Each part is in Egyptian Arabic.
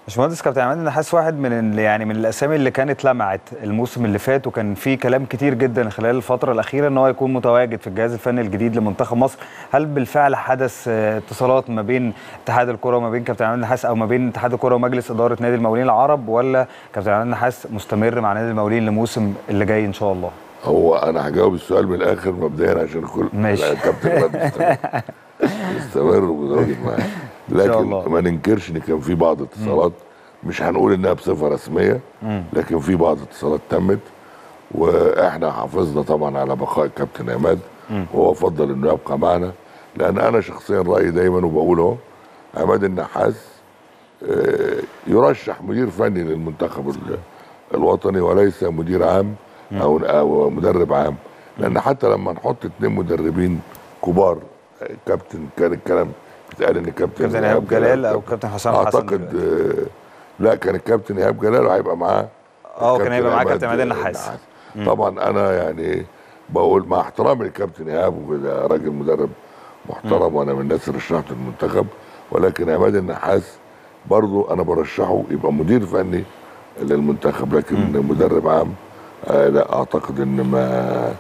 باشمهندس كابتن عماد النحاس واحد من ال- يعني من الاسامي اللي كانت لمعت الموسم اللي فات وكان في كلام كتير جدا خلال الفتره الاخيره ان هو يكون متواجد في الجهاز الفني الجديد لمنتخب مصر هل بالفعل حدث آه، اتصالات ما بين اتحاد الكره وما بين كابتن عماد النحاس او ما بين اتحاد الكره ومجلس اداره نادي المقاولين العرب ولا كابتن عماد النحاس مستمر مع نادي المقاولين لموسم اللي جاي ان شاء الله هو انا هجاوب السؤال من الاخر مبدئيا عشان كل ماشي. لا، الكابتن عماد مستمر مستمر ومتواجد معايا شاء لكن الله. ما ننكرش ان كان في بعض اتصالات مش هنقول انها بصفه رسميه لكن في بعض اتصالات تمت واحنا حافظنا طبعا على بقاء الكابتن عماد وهو فضل انه يبقى معنا لان انا شخصيا رايي دايما وبقول اهو عماد النحاس آه، يرشح مدير فني للمنتخب ال- الوطني وليس مدير عام او او مدرب عام لان حتى لما نحط اتنين مدربين كبار آه، كابتن كان الكلام بيتقال ان كابتن كابتن ايهاب جلال او كابتن حسام حسن اعتقد آه، لا كان الكابتن ايهاب جلال وهيبقى معاه اه كان هيبقى معاه عماد كابتن عماد النحاس طبعا انا يعني بقول مع احترامي للكابتن ايهاب وده راجل مدرب محترم وانا من الناس اللي رشحت المنتخب ولكن عماد النحاس برضو انا برشحه يبقى مدير فني للمنتخب لكن مدرب عام آه لا اعتقد ان ما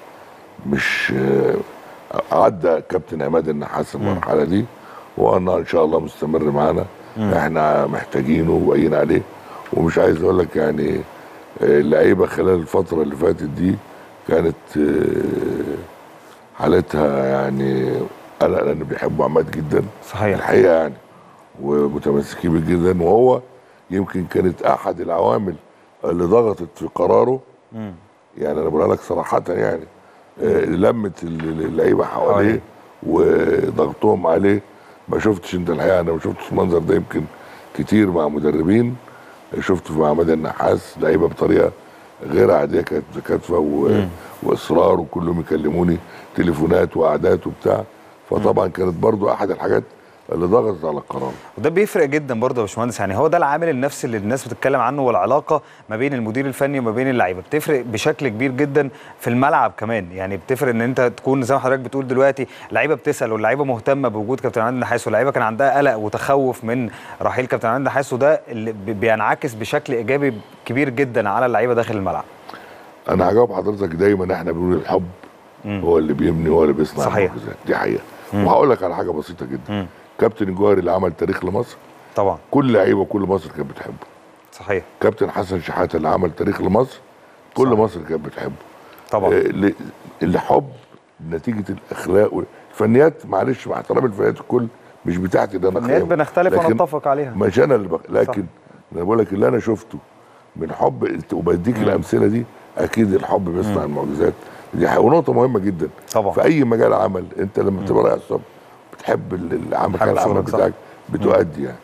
مش آه عدى كابتن عماد النحاس المرحله دي وانا ان شاء الله مستمر معانا احنا محتاجينه وباين عليه ومش عايز اقول لك يعني آه، اللعيبه خلال الفتره اللي فاتت دي كانت آه، حالتها يعني قلق لان بيحبوا عماد جدا صحيح الحقيقه يعني ومتمسكين بيه جدا وهو يمكن كانت احد العوامل اللي ضغطت في قراره يعني انا بقول لك صراحه يعني آه، لمت ال- اللعيبه حواليه. حواليه وضغطهم عليه ما شفتش انت الحقيقه انا ما شفتش المنظر ده يمكن كتير مع مدربين شفته مع عماد النحاس لعيبه بطريقه غير عاديه كانت كاتفه و... واصرار وكلهم يكلموني تليفونات وقعدات وبتاع فطبعا كانت برضو احد الحاجات اللي ضغطت على القرار وده بيفرق جدا برضه يا باشمهندس يعني هو ده العامل النفسي اللي الناس بتتكلم عنه والعلاقه ما بين المدير الفني وما بين اللعيبه بتفرق بشكل كبير جدا في الملعب كمان يعني بتفرق ان انت تكون زي ما حضرتك بتقول دلوقتي اللعيبه بتسال واللعيبه مهتمه بوجود كابتن عماد النحاس واللعيبه كان عندها قلق وتخوف من رحيل كابتن عماد النحاس وده اللي بي- بينعكس بشكل ايجابي كبير جدا على اللعيبه داخل الملعب انا هجاوب حضرتك دايما احنا بنقول الحب هو اللي بيبني هو اللي بيصنع صحيح. المعجزات دي حقيقه وهقول لك على حاجه بسيطه جدا كابتن الجوهري اللي عمل تاريخ لمصر طبعا كل لعيبه وكل مصر كانت بتحبه صحيح كابتن حسن شحاته اللي عمل تاريخ لمصر كل صحيح. مصر كانت بتحبه طبعا آه، ل- الحب نتيجه الاخلاق الفنيات معلش مع احترام الفنيات الكل مش بتاعتي ده انا الناس قيمها. بنختلف لكن ونتفق عليها مش انا اللي بق... لكن انا بقول لك اللي انا شفته من حب وبديك الامثله دي اكيد الحب بيصنع المعجزات دي حاجة. ونقطه مهمه جدا طبعا. في اي مجال عمل انت لما بتبقى رايح الصبح بتحب ال- العمل حابب العمل شغلك، صح. بتاعك بتؤدي يعني